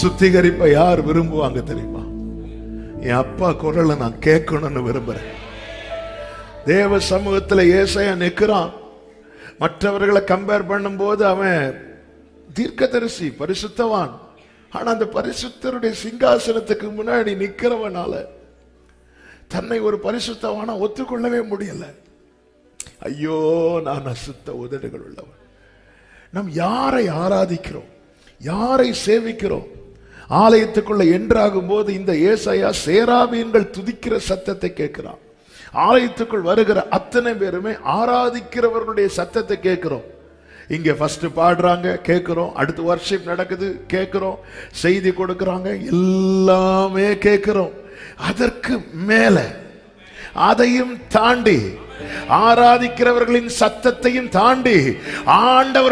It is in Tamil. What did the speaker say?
சுத்திகரிப்பை யார் விரும்புவாங்க தெரியுமா என் அப்பா குரலை நான் கேட்கணும்னு விரும்புறேன் தேவ சமூகத்துல ஏசையா நிக்கிறான் மற்றவர்களை கம்பேர் பண்ணும்போது அவன் தீர்க்கதரிசி பரிசுத்தவான் ஆனா அந்த பரிசுத்தருடைய சிங்காசனத்துக்கு முன்னாடி நிக்கிறவனால தன்னை ஒரு பரிசுத்தவானா ஒத்துக்கொள்ளவே முடியல ஐயோ நான் அசுத்த உதடுகள் உள்ளவன் நாம் யாரை ஆராதிக்கிறோம் யாரை சேவிக்கிறோம் ஆலயத்துக்குள்ள என்றாகும் போது இந்த ஏசாயா சேராபீன்கள் துதிக்கிற சத்தத்தை கேட்கிறான் ஆலயத்துக்குள் வருகிற அத்தனை பேருமே ஆராதிக்கிறவர்களுடைய சத்தத்தை கேட்கிறோம் இங்க ஃபர்ஸ்ட் பாடுறாங்க கேட்கிறோம் அடுத்து வர்ஷிப் நடக்குது கேட்கிறோம் செய்தி கொடுக்கறாங்க எல்லாமே கேட்கிறோம் அதற்கு மேல அதையும் தாண்டி ஆராதிக்கிறவர்களின் சத்தத்தையும் தாண்டி ஆண்டவர்